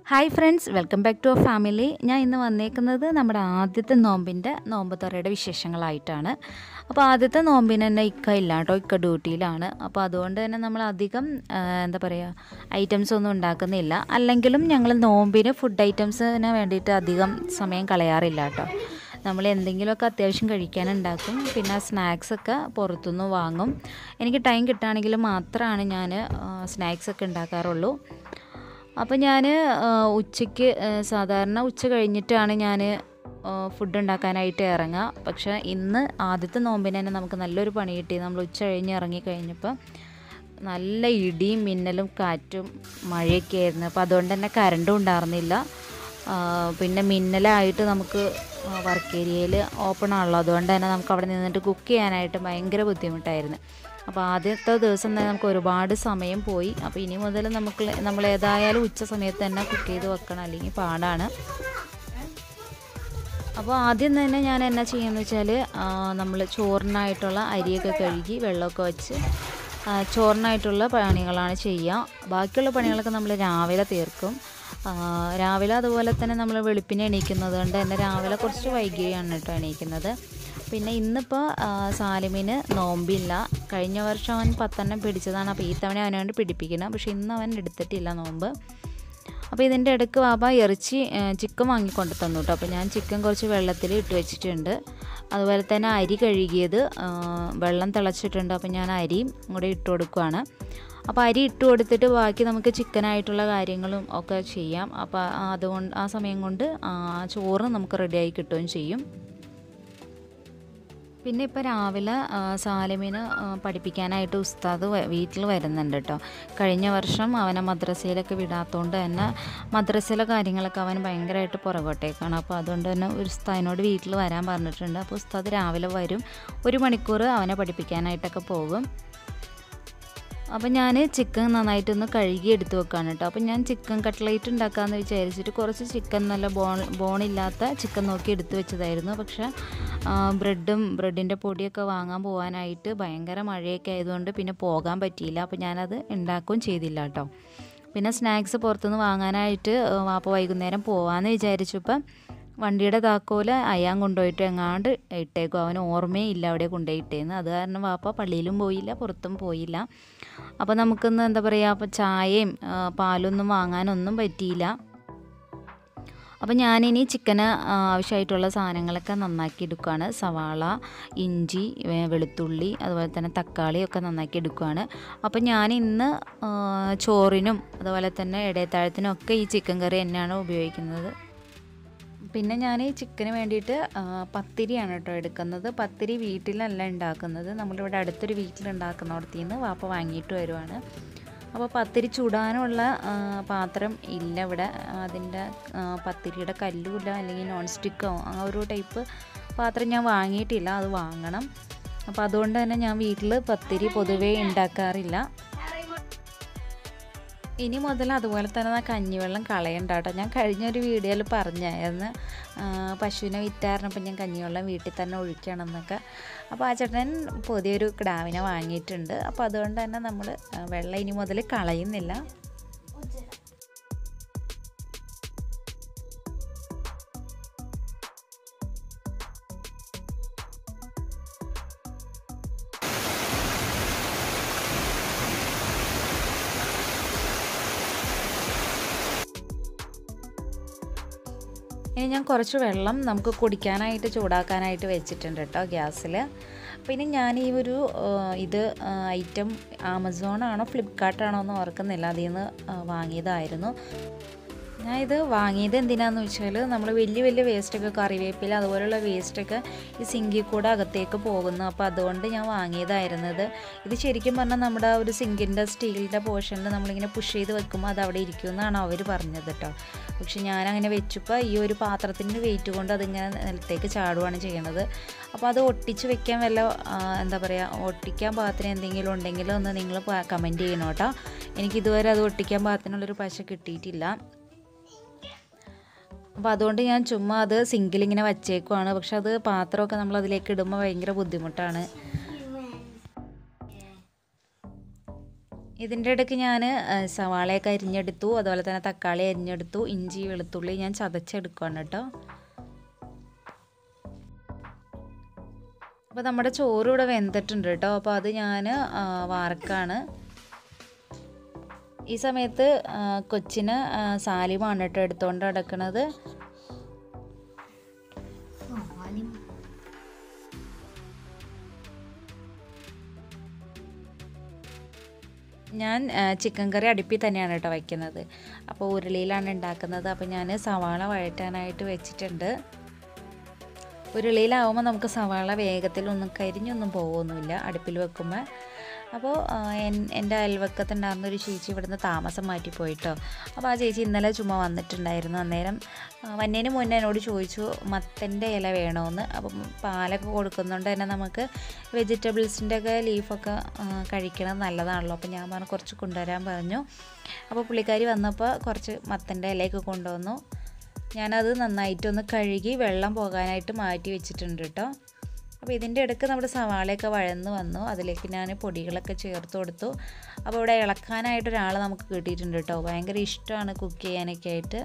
hi friends welcome back to our family ഞാൻ ഇന്ന് വന്നേക്കുന്നത് നമ്മുടെ ആദ്യത്തെ നോമ്പിൻ്റെ നോമ്പ് തുറയുടെ വിശേഷങ്ങളായിട്ടാണ് അപ്പോൾ ആദ്യത്തെ നോമ്പിന് തന്നെ ഇക്ക ഇല്ല കേട്ടോ ഇക്ക ഡ്യൂട്ടിയിലാണ് അപ്പോൾ അതുകൊണ്ട് തന്നെ നമ്മൾ അധികം ആ, എന്താ പറയുക ഐറ്റംസ് ഒന്നും ഉണ്ടാക്കുന്നില്ല അല്ലെങ്കിലും ഞങ്ങൾ നോമ്പിന് ഫുഡ് ഐറ്റംസിന് വേണ്ടിയിട്ട് അധികം സമയം കളയാറില്ല കേട്ടോ നമ്മൾ എന്തെങ്കിലുമൊക്കെ അത്യാവശ്യം കഴിക്കാനുണ്ടാക്കും പിന്നെ സ്നാക്സ് ഒക്കെ പുറത്തുനിന്ന് വാങ്ങും എനിക്ക് ടൈം കിട്ടുകയാണെങ്കിൽ മാത്രമാണ് ഞാൻ സ്നാക്സ് ഒക്കെ ഉണ്ടാക്കാറുള്ളൂ അപ്പോൾ ഞാൻ ഉച്ചയ്ക്ക് ആ, സാധാരണ ഉച്ച കഴിഞ്ഞിട്ടാണ് ഞാൻ ഫുഡ് ഉണ്ടാക്കാനായിട്ട് ഇറങ്ങുക പക്ഷേ ഇന്ന് ആദ്യത്തെ നോമ്പിന് തന്നെ നമുക്ക് നല്ലൊരു പണി കിട്ടി നമ്മൾ ഉച്ച കഴിഞ്ഞ് ഇറങ്ങി കഴിഞ്ഞപ്പോൾ നല്ല ഇടിയും മിന്നലും കാറ്റും മഴയൊക്കെ ആയിരുന്നു അപ്പോൾ അതുകൊണ്ട് തന്നെ കറണ്ടും ഉണ്ടായിരുന്നില്ല ആ, പിന്നെ മിന്നലായിട്ട് നമുക്ക് വർക്ക് ഏരിയയിൽ ഓപ്പൺ ആണല്ലോ അതുകൊണ്ട് തന്നെ നമുക്ക് അവിടെ നിന്നിട്ട് കുക്ക് ചെയ്യാനായിട്ട് ഭയങ്കര ബുദ്ധിമുട്ടായിരുന്നു അപ്പോൾ ആദ്യത്തെ ദിവസം തന്നെ നമുക്ക് ഒരുപാട് സമയം പോയി അപ്പോൾ ഇനി മുതൽ നമുക്ക് നമ്മൾ ഏതായാലും ഉച്ച സമയത്ത് തന്നെ കുക്ക് ചെയ്ത് വെക്കണം അല്ലെങ്കിൽ പാടാണ് അപ്പോൾ ആദ്യം തന്നെ ഞാൻ എന്നാ ചെയ്യുന്നത് വെച്ചാൽ നമ്മൾ ചോറിനായിട്ടുള്ള അരിയൊക്കെ കഴുകി വെള്ളമൊക്കെ വെച്ച് ആ, ചോറിനായിട്ടുള്ള പണികളാണ് ചെയ്യുക ബാക്കിയുള്ള പണികളൊക്കെ നമ്മൾ രാവിലെ തീർക്കും ആ, രാവിലെ അതുപോലെ തന്നെ നമ്മൾ വെളുപ്പിനെ എണീക്കുന്നത് കൊണ്ട് തന്നെ രാവിലെ കുറച്ച് വൈകിയാണ് കേട്ടോ എണീക്കുന്നത് പിന്നെ ഇന്നിപ്പോൾ സാലിമിന് നോമ്പില്ല കഴിഞ്ഞ വർഷം അവൻ പത്തെണ്ണം പിടിച്ചതാണ് അപ്പോൾ ഈ തവണ അവനെ കൊണ്ട് പിടിപ്പിക്കണം പക്ഷേ ഇന്ന് അവൻ എടുത്തിട്ടില്ല നോമ്പ് അപ്പോൾ ഇതിൻ്റെ ഇടയ്ക്ക് വാപ്പ ഇറച്ചി ആ, ചിക്കൻ വാങ്ങിക്കൊണ്ട് തന്നു കേട്ടോ അപ്പോൾ ഞാൻ ചിക്കൻ കുറച്ച് വെള്ളത്തിൽ ഇട്ട് വെച്ചിട്ടുണ്ട് അതുപോലെ തന്നെ അരി കഴുകിയത് ആ, വെള്ളം തിളച്ചിട്ടുണ്ട് അപ്പോൾ ഞാൻ അരിയും കൂടെ ഇട്ട് കൊടുക്കുകയാണ് അപ്പോൾ അരി ഇട്ട് കൊടുത്തിട്ട് ബാക്കി നമുക്ക് ചിക്കനായിട്ടുള്ള കാര്യങ്ങളും ഒക്കെ ചെയ്യാം അപ്പോൾ അതുകൊണ്ട് ആ സമയം കൊണ്ട് ആ ചോറ് നമുക്ക് റെഡിയായി കിട്ടുകയും ചെയ്യും പിന്നെ ഇപ്പോൾ രാവിലെ ആ, സാലിമിന് ആ, പഠിപ്പിക്കാനായിട്ട് ഉസ്താദ് വ- വീട്ടിൽ വരുന്നുണ്ട് കേട്ടോ കഴിഞ്ഞ വർഷം അവനെ മദ്രസയിലൊക്കെ വിടാത്തതുകൊണ്ട് തന്നെ മദ്രസയിലെ കാര്യങ്ങളൊക്കെ അവൻ ഭയങ്കരമായിട്ട് പുറകോട്ടേക്കാണ് അപ്പോൾ അതുകൊണ്ട് തന്നെ ഒരു ഉസ്താദിനോട് വീട്ടിൽ വരാൻ പറഞ്ഞിട്ടുണ്ട് അപ്പോൾ ഉസ്താദ് രാവിലെ വരും ഒരു മണിക്കൂർ അവനെ പഠിപ്പിക്കാനായിട്ടൊക്കെ പോകും അപ്പം ഞാൻ ചിക്കൻ നന്നായിട്ടൊന്ന് കഴുകി എടുത്ത് വെക്കാണ് കേട്ടോ അപ്പം ഞാൻ ചിക്കൻ കട്ട്ലേറ്റ് ഉണ്ടാക്കാമെന്ന് വിചാരിച്ചിട്ട് കുറച്ച് ചിക്കൻ നല്ല ബോൺ ബോണില്ലാത്ത ചിക്കൻ നോക്കി എടുത്ത് വെച്ചതായിരുന്നു പക്ഷേ ബ്രെഡും ബ്രെഡിൻ്റെ പൊടിയൊക്കെ വാങ്ങാൻ പോകാനായിട്ട് ഭയങ്കര മഴയൊക്കെ ആയതുകൊണ്ട് പിന്നെ പോകാൻ പറ്റിയില്ല അപ്പോൾ ഞാനത് ഉണ്ടാക്കുകയും ചെയ്തില്ല കേട്ടോ പിന്നെ സ്നാക്സ് പുറത്തുനിന്ന് വാങ്ങാനായിട്ട് ആ, വാപ്പ വൈകുന്നേരം പോകാമെന്ന് വിചാരിച്ചപ്പം വണ്ടിയുടെ താക്കോല് അയാൻ കൊണ്ടുപോയിട്ട് എങ്ങാണ്ട് ഇട്ടേക്കും അവന് ഓർമ്മയും ഇല്ല അവിടെ കൊണ്ടുപോയിട്ടേന്ന് അത് കാരണം വാപ്പ പള്ളിയിലും പോയില്ല പുറത്തും പോയില്ല അപ്പോൾ നമുക്കിന്ന് എന്താ പറയുക അപ്പോൾ ചായയും ആ, പാലൊന്നും വാങ്ങാനൊന്നും പറ്റിയില്ല അപ്പോൾ ഞാനിനി ചിക്കന് ആ, ആവശ്യമായിട്ടുള്ള സാധനങ്ങളൊക്കെ നന്നാക്കി എടുക്കുകയാണ് സവാള ഇഞ്ചി വേ- വെളുത്തുള്ളി അതുപോലെ തന്നെ തക്കാളി ഒക്കെ നന്നാക്കി എടുക്കുകയാണ് അപ്പോൾ ഞാൻ ഇന്ന് ആ, ചോറിനും അതുപോലെ തന്നെ ഇടയത്താഴത്തിനും ഒക്കെ ഈ ചിക്കൻ കറി തന്നെയാണ് ഉപയോഗിക്കുന്നത് പിന്നെ ഞാൻ ഈ ചിക്കന് വേണ്ടിയിട്ട് ആ, പത്തിരിയാണ് കേട്ടോ എടുക്കുന്നത് പത്തിരി വീട്ടിലല്ല ഉണ്ടാക്കുന്നത് നമ്മളിവിടെ അടുത്തൊരു വീട്ടിലുണ്ടാക്കുന്നിടത്തു നിന്ന് വാപ്പ വാങ്ങിയിട്ട് വരുവാണ് അപ്പോൾ പത്തിരി ചുടാനുള്ള ആ, പാത്രം ഇല്ല ഇവിടെ അതിൻ്റെ ആ, പത്തിരിയുടെ കല്ലുമില്ല അല്ലെങ്കിൽ നോൺ സ്റ്റിക്കോ ആ ഒരു ടൈപ്പ് പാത്രം ഞാൻ വാങ്ങിയിട്ടില്ല അത് വാങ്ങണം അപ്പോൾ അതുകൊണ്ട് തന്നെ ഞാൻ വീട്ടിൽ പത്തിരി പൊതുവേ ഉണ്ടാക്കാറില്ല ഇനി മുതൽ അതുപോലെ തന്നെ ആ കഞ്ഞിവെള്ളം കളയണ്ട കേട്ടോ ഞാൻ കഴിഞ്ഞൊരു വീഡിയോയിൽ പറഞ്ഞായിരുന്നു ആ, പശുവിനെ വിറ്റാറിനപ്പോൾ ഞാൻ കഞ്ഞിവെള്ളം വീട്ടിൽ തന്നെ ഒഴിക്കണം എന്നൊക്കെ അപ്പോൾ ആ ചേട്ടൻ പുതിയൊരു കിടാവിനെ വാങ്ങിയിട്ടുണ്ട് അപ്പോൾ അതുകൊണ്ട് തന്നെ നമ്മൾ വെള്ളം ഇനി മുതൽ കളയുന്നില്ല ഇനി ഞാൻ കുറച്ച് വെള്ളം നമുക്ക് കുടിക്കാനായിട്ട് ചൂടാക്കാനായിട്ട് വെച്ചിട്ടുണ്ട് കേട്ടോ ഗ്യാസിൽ പിന്നെ ഞാൻ ഈ ഒരു ആ, ഇത് ഐറ്റം ആമസോണാണോ ഫ്ലിപ്കാർട്ടാണോ എന്ന് ഓർക്കുന്നില്ല അതിൽ നിന്ന് ആ, വാങ്ങിയതായിരുന്നു ഞാൻ ഇത് വാങ്ങിയത് എന്തിനാന്ന് വെച്ചാൽ നമ്മൾ വലിയ വലിയ വേസ്റ്റൊക്കെ കറിവേപ്പില അതുപോലുള്ള വേസ്റ്റൊക്കെ ഈ സിങ്കിൽ കൂടെ അകത്തേക്ക് പോകുന്നു അപ്പോൾ അതുകൊണ്ട് ഞാൻ വാങ്ങിയതായിരുന്നത് ഇത് ശരിക്കും പറഞ്ഞാൽ നമ്മുടെ ആ ഒരു സിങ്കിൻ്റെ സ്റ്റീലിൻ്റെ പോർഷനിൽ നമ്മളിങ്ങനെ പുഷ് ചെയ്ത് വെക്കുമ്പോൾ അത് അവിടെ ഇരിക്കും എന്നാണ് അവർ പറഞ്ഞത് കേട്ടോ പക്ഷെ ഞാനങ്ങനെ വെച്ചപ്പോൾ ഈ ഒരു പാത്രത്തിൻ്റെ വെയിറ്റ് കൊണ്ട് അതിങ്ങനെ നിലത്തേക്ക് ചാടുകയാണ് ചെയ്യണത് അപ്പോൾ അത് ഒട്ടിച്ച് വെക്കാൻ വല്ല ആ, എന്താ പറയുക ഒട്ടിക്കാൻ പാകത്തിന് എന്തെങ്കിലും ഉണ്ടെങ്കിൽ ഒന്ന് നിങ്ങൾ കമൻറ്റ് ചെയ്യണം കേട്ടോ എനിക്കിതുവരെ അത് ഒട്ടിക്കാൻ പാകത്തിനുള്ളൊരു പശ കിട്ടിയിട്ടില്ല അപ്പോൾ അതുകൊണ്ട് ഞാൻ ചുമ്മാ അത് സിങ്കിലിങ്ങനെ വച്ചേക്കുവാണ് പക്ഷെ അത് പാത്രമൊക്കെ നമ്മൾ അതിലേക്ക് ഇടുമ്പോൾ ഭയങ്കര ബുദ്ധിമുട്ടാണ് ഇതിൻ്റെ ഇടയ്ക്ക് ഞാൻ സവാളയൊക്കെ അരിഞ്ഞെടുത്തു അതുപോലെ തന്നെ തക്കാളി അരിഞ്ഞെടുത്തു ഇഞ്ചി വെളുത്തുള്ളി ഞാൻ ചതച്ചെടുക്കുകയാണ് കേട്ടോ അപ്പോൾ നമ്മുടെ ചോറ് ഇവിടെ വെന്തിട്ടുണ്ട് കേട്ടോ അപ്പോൾ അത് ഞാൻ വാർക്കാണ് ഈ സമയത്ത് ആ, കൊച്ചിന് ആ, സാലിമാണ് കേട്ടോ എടുത്തുകൊണ്ട് നടക്കുന്നത് ഞാൻ ആ, ചിക്കൻ കറി അടുപ്പിൽ തന്നെയാണ് കേട്ടോ വയ്ക്കുന്നത് അപ്പോൾ ഉരുളിയിലാണ് ഉണ്ടാക്കുന്നത് അപ്പോൾ ഞാൻ സവാള വഴറ്റാനായിട്ട് വെച്ചിട്ടുണ്ട് ഉരുളിയിലാവുമ്പോൾ നമുക്ക് സവാള വേഗത്തിലൊന്നും കരിഞ്ഞൊന്നും പോകുമൊന്നുമില്ല അടുപ്പിൽ വെക്കുമ്പോൾ അപ്പോൾ ആ, എൻ- എൻ്റെ അയൽവക്കത്തുണ്ടായിരുന്ന ഒരു ചേച്ചി ഇവിടുന്ന് താമസം മാറ്റിപ്പോയിട്ടോ അപ്പോൾ ആ ചേച്ചി ഇന്നലെ ചുമ്മാ വന്നിട്ടുണ്ടായിരുന്നു അന്നേരം ആ, വന്നതിന് മുന്നേ എന്നോട് ചോദിച്ചു മത്തൻ്റെ ഇല വേണമെന്ന് അപ്പം പാലൊക്കെ കൊടുക്കുന്നതുകൊണ്ട് തന്നെ നമുക്ക് വെജിറ്റബിൾസിൻ്റെ ഒക്കെ ലീഫൊക്കെ ആ, കഴിക്കണത് നല്ലതാണല്ലോ അപ്പോൾ ഞാൻ പറഞ്ഞു കുറച്ച് കൊണ്ടുവരാൻ പറഞ്ഞു അപ്പോൾ പുള്ളിക്കാരി വന്നപ്പോൾ കുറച്ച് മത്തൻ്റെ ഇലയൊക്കെ കൊണ്ടുവന്നു ഞാനത് നന്നായിട്ടൊന്ന് കഴുകി വെള്ളം പോകാനായിട്ട് മാറ്റി വെച്ചിട്ടുണ്ട് കേട്ടോ അപ്പോൾ ഇതിൻ്റെ ഇടയ്ക്ക് നമ്മുടെ സവാളയൊക്കെ വഴന്ന് വന്നു അതിലേക്ക് ഞാൻ പൊടികളൊക്കെ ചേർത്ത് കൊടുത്തു അപ്പോൾ ഇവിടെ ഇളക്കാനായിട്ട് ഒരാൾ നമുക്ക് കിട്ടിയിട്ടുണ്ട് കേട്ടോ ഭയങ്കര ഇഷ്ടമാണ് കുക്ക് ചെയ്യാനൊക്കെ ആയിട്ട്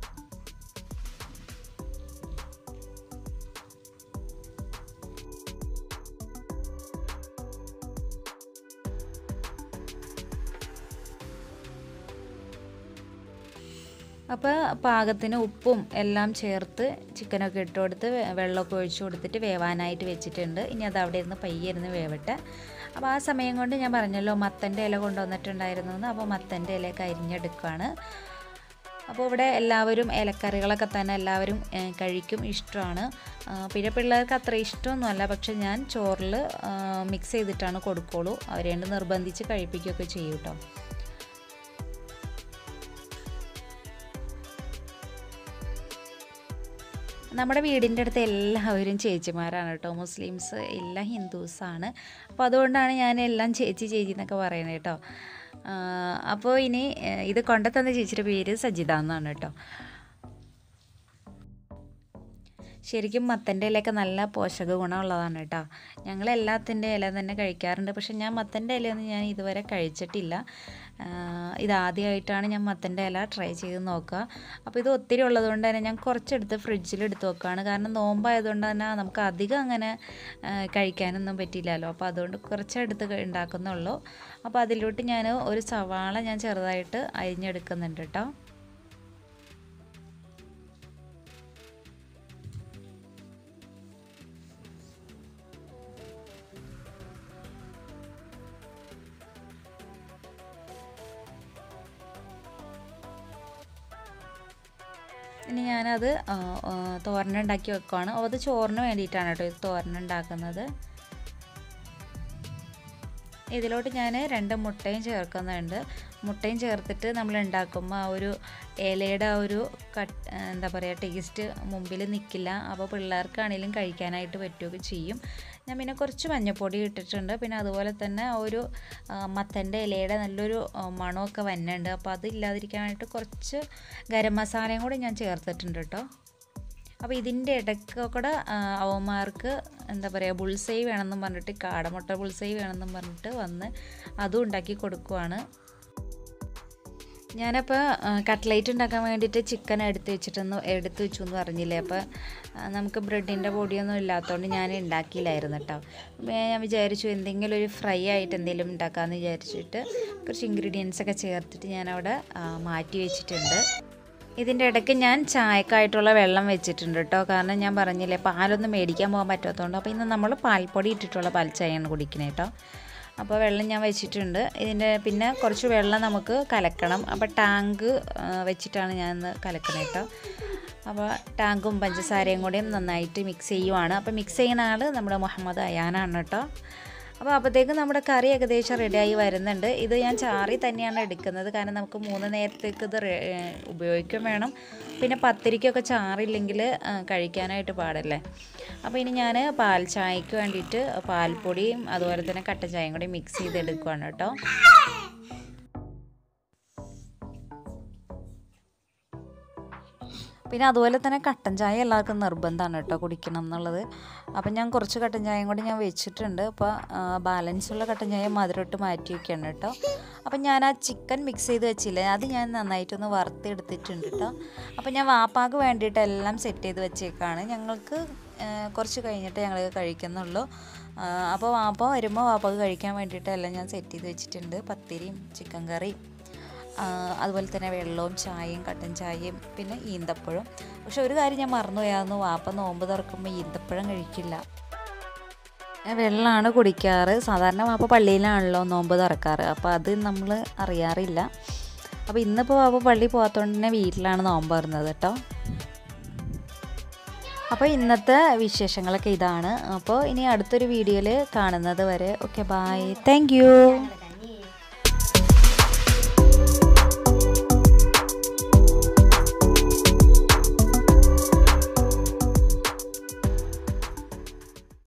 അപ്പോൾ പാകത്തിന് ഉപ്പും എല്ലാം ചേർത്ത് ചിക്കനൊക്കെ ഇട്ട് കൊടുത്ത് വെ- വെള്ളമൊക്കെ ഒഴിച്ചു കൊടുത്തിട്ട് വേവാനായിട്ട് വെച്ചിട്ടുണ്ട് ഇനി അത് അവിടെ ഇരുന്ന് പയ്യെ ഇരുന്ന് വേവട്ടെ അപ്പോൾ ആ സമയം കൊണ്ട് ഞാൻ പറഞ്ഞല്ലോ മത്തൻ്റെ ഇല കൊണ്ടുവന്നിട്ടുണ്ടായിരുന്നു എന്ന് അപ്പോൾ മത്തൻ്റെ ഇലയൊക്കെ അരിഞ്ഞെടുക്കുകയാണ് അപ്പോൾ ഇവിടെ എല്ലാവരും ഇലക്കറികളൊക്കെ തന്നെ എല്ലാവരും ഏഹ്, കഴിക്കും ഇഷ്ടമാണ് ആ, പിന്നെ പിള്ളേർക്ക് അത്ര ഇഷ്ടമൊന്നുമല്ല പക്ഷെ ഞാൻ ചോറിൽ മിക്സ് ചെയ്തിട്ടാണ് കൊടുക്കുള്ളൂ അവരെ കൊണ്ട് നിർബന്ധിച്ച് കഴിപ്പിക്കുകയൊക്കെ ചെയ്യും കേട്ടോ നമ്മുടെ വീടിൻ്റെ അടുത്ത് എല്ലാവരും ചേച്ചിമാരാണ് കേട്ടോ മുസ്ലിംസ് എല്ലാം ഹിന്ദുസാണ് അപ്പോൾ അതുകൊണ്ടാണ് ഞാൻ എല്ലാം ചേച്ചി ചേച്ചി എന്നൊക്കെ പറയുന്നത് കേട്ടോ ആ, അപ്പോൾ ഇനി ഏഹ്, ഇത് കൊണ്ടുതന്ന ചേച്ചിയുടെ പേര് സജിത എന്നാണ് കേട്ടോ ശരിക്കും മത്തൻ്റെ ഇലയൊക്കെ നല്ല പോഷക ഗുണമുള്ളതാണ് കേട്ടോ ഞങ്ങൾ എല്ലാത്തിൻ്റെ ഇല തന്നെ കഴിക്കാറുണ്ട് പക്ഷെ ഞാൻ മത്തൻ്റെ ഇലയൊന്നും ഞാൻ ഇതുവരെ കഴിച്ചിട്ടില്ല ആ, ഇതാദ്യമായിട്ടാണ് ഞാൻ മത്തൻ്റെ ഇല ട്രൈ ചെയ്ത് നോക്കുക അപ്പോൾ ഇത് ഒത്തിരി ഉള്ളതുകൊണ്ട് തന്നെ ഞാൻ കുറച്ചെടുത്ത് ഫ്രിഡ്ജിൽ എടുത്ത് വെക്കുകയാണ് കാരണം നോമ്പായതുകൊണ്ട് തന്നെ നമുക്ക് അധികം അങ്ങനെ ആ, കഴിക്കാനൊന്നും പറ്റില്ലല്ലോ അപ്പോൾ അതുകൊണ്ട് കുറച്ചെടുത്ത് ക- ഉണ്ടാക്കുന്നുള്ളൂ അപ്പോൾ അതിലോട്ട് ഞാൻ ഒരു സവാള ഞാൻ ചെറുതായിട്ട് അരിഞ്ഞെടുക്കുന്നുണ്ട് കേട്ടോ ഇനി ഞാനത് ആ, ആ, തോരനുണ്ടാക്കി വെക്കുവാണ് അപ്പോൾ അത് ചോറിന് വേണ്ടിയിട്ടാണ് കേട്ടോ ഇത് തോരനുണ്ടാക്കുന്നത് ഇതിലോട്ട് ഞാൻ രണ്ട് മുട്ടയും ചേർക്കുന്നുണ്ട് മുട്ടയും ചേർത്തിട്ട് നമ്മൾ ഉണ്ടാക്കുമ്പോൾ ആ ഒരു ഇലയുടെ ആ ഒരു കട്ട് എന്താ പറയുക ടേസ്റ്റ് മുമ്പിൽ നിൽക്കില്ല അപ്പോൾ പിള്ളേർക്കാണെങ്കിലും കഴിക്കാനായിട്ട് പറ്റുകയൊക്കെ ചെയ്യും ഞാൻ പിന്നെ കുറച്ച് മഞ്ഞൾപ്പൊടി ഇട്ടിട്ടുണ്ട് പിന്നെ അതുപോലെ തന്നെ ആ ഒരു ആ, മത്തൻ്റെ ഇലയുടെ നല്ലൊരു ആ, മണമൊക്കെ വന്നുണ്ട് അപ്പോൾ അത് ഇല്ലാതിരിക്കാനായിട്ട് കുറച്ച് ഗരം മസാലയും കൂടി ഞാൻ ചേർത്തിട്ടുണ്ട് കേട്ടോ അപ്പോൾ ഇതിൻ്റെ ഇടയ്ക്ക് കൂടെ ആ, അവന്മാർക്ക് എന്താ പറയുക ബുൾസൈ വേണമെന്നും പറഞ്ഞിട്ട് കാടമുട്ട ബുൾസൈ വേണമെന്നും പറഞ്ഞിട്ട് വന്ന് അതും ഉണ്ടാക്കി കൊടുക്കുവാണ് ഞാനപ്പോൾ കട്ട്ലേറ്റ് ഉണ്ടാക്കാൻ വേണ്ടിയിട്ട് ചിക്കൻ എടുത്ത് വെച്ചിട്ടൊന്ന് എടുത്ത് വെച്ചു എന്ന് പറഞ്ഞില്ലേ അപ്പോൾ ആ, നമുക്ക് ബ്രെഡിൻ്റെ പൊടിയൊന്നും ഇല്ലാത്തതുകൊണ്ട് ഞാൻ ഉണ്ടാക്കിയില്ലായിരുന്നു കേട്ടോ അപ്പോൾ ഞാൻ വിചാരിച്ചു എന്തെങ്കിലും ഒരു ഫ്രൈ ആയിട്ട് എന്തെങ്കിലും ഉണ്ടാക്കാമെന്ന് വിചാരിച്ചിട്ട് കുറച്ച് ഇൻഗ്രീഡിയൻസ് ഒക്കെ ചേർത്തിട്ട് ഞാനവിടെ ആ, മാറ്റി വെച്ചിട്ടുണ്ട് ഇതിൻ്റെ ഇടയ്ക്ക് ഞാൻ ചായക്കായിട്ടുള്ള വെള്ളം വെച്ചിട്ടുണ്ട് കേട്ടോ കാരണം ഞാൻ പറഞ്ഞില്ലേ പാലൊന്നും മേടിക്കാൻ പോകാൻ പറ്റാത്തതുകൊണ്ട് അപ്പോൾ ഇന്ന് നമ്മൾ പാൽപ്പൊടി ഇട്ടിട്ടുള്ള പാൽ ചായയാണ് കുടിക്കുന്നത് കേട്ടോ അപ്പോൾ വെള്ളം ഞാൻ വെച്ചിട്ടുണ്ട് ഇതിൻ്റെ പിന്നെ കുറച്ച് വെള്ളം നമുക്ക് കലക്കണം അപ്പോൾ ടാങ്ക് ആ, വെച്ചിട്ടാണ് ഞാൻ ഇന്ന് കലക്കുന്നത് കേട്ടോ അപ്പോൾ ടാങ്കും പഞ്ചസാരയും കൂടിയും നന്നായിട്ട് മിക്സ് ചെയ്യുവാണ് അപ്പോൾ മിക്സ് ചെയ്യുന്ന ആൾ നമ്മുടെ മുഹമ്മദ് അയാനാണ് കേട്ടോ അപ്പോൾ അപ്പോഴത്തേക്കും നമ്മുടെ കറി ഏകദേശം റെഡിയായി വരുന്നുണ്ട് ഇത് ഞാൻ ചാറി തന്നെയാണ് എടുക്കുന്നത് കാരണം നമുക്ക് മൂന്ന് നേരത്തേക്ക് ഇത് റെ- ഏ, ഉപയോഗിക്കുകയും വേണം പിന്നെ പത്തിരിക്കൊക്കെ ചാറില്ലെങ്കിൽ ആ, കഴിക്കാനായിട്ട് പാടല്ലേ അപ്പോൾ ഇനി ഞാൻ പാൽ ചായക്ക് വേണ്ടിയിട്ട് പാൽപ്പൊടിയും അതുപോലെ തന്നെ കട്ട ചായയും കൂടി മിക്സ് ചെയ്തെടുക്കുകയാണ് കേട്ടോ അപ്പോൾ പിന്നെ അതുപോലെ തന്നെ കട്ടൻ ചായ എല്ലാവർക്കും നിർബന്ധമാണ് കേട്ടോ കുടിക്കണം എന്നുള്ളത് അപ്പം ഞാൻ കുറച്ച് കട്ടൻ ചായയും കൂടി ഞാൻ വെച്ചിട്ടുണ്ട് അപ്പോൾ ബാലൻസ് ഉള്ള കട്ടൻ ചായ മധുരമിട്ട് മാറ്റി വയ്ക്കുകയാണ് കേട്ടോ അപ്പം ഞാൻ ആ ചിക്കൻ മിക്സ് ചെയ്ത് വെച്ചില്ലേ അത് ഞാൻ നന്നായിട്ടൊന്ന് വറുത്തെടുത്തിട്ടുണ്ട് കേട്ടോ അപ്പം ഞാൻ വാപ്പാക്ക് വേണ്ടിയിട്ട് എല്ലാം സെറ്റ് ചെയ്ത് വെച്ചേക്കാണ് ഞങ്ങൾക്ക് ആ, കുറച്ച് കഴിഞ്ഞിട്ട് ഞങ്ങൾ കഴിക്കുന്നുള്ളൂ ആ, അപ്പോൾ വാപ്പ വരുമ്പോൾ വാപ്പാക്ക് കഴിക്കാൻ വേണ്ടിയിട്ട് എല്ലാം ഞാൻ സെറ്റ് ചെയ്ത് വെച്ചിട്ടുണ്ട് പത്തിരിയും ചിക്കൻ കറിയും ആ, അതുപോലെ തന്നെ വെള്ളവും ചായയും കട്ടൻ ചായയും പിന്നെ ഈന്തപ്പഴം പക്ഷെ ഒരു കാര്യം ഞാൻ മറന്നുപോയായിരുന്നു വാപ്പ നോമ്പ് തുറക്കുമ്പോൾ ഈന്തപ്പഴം കഴിക്കില്ല ഞാൻ വെള്ളമാണ് കുടിക്കാറ് സാധാരണ വാപ്പ പള്ളിയിലാണല്ലോ നോമ്പ് തുറക്കാറ് അപ്പോൾ അത് നമ്മൾ അറിയാറില്ല അപ്പോൾ ഇന്നിപ്പോൾ വാപ്പ പള്ളി പോകാത്തതുകൊണ്ട് തന്നെ വീട്ടിലാണ് നോമ്പ് തുറന്നത് കേട്ടോ അപ്പോൾ ഇന്നത്തെ വിശേഷങ്ങളൊക്കെ ഇതാണ് അപ്പോൾ ഇനി അടുത്തൊരു വീഡിയോയിൽ കാണുന്നത് വരെ ഓക്കെ ബായ് താങ്ക്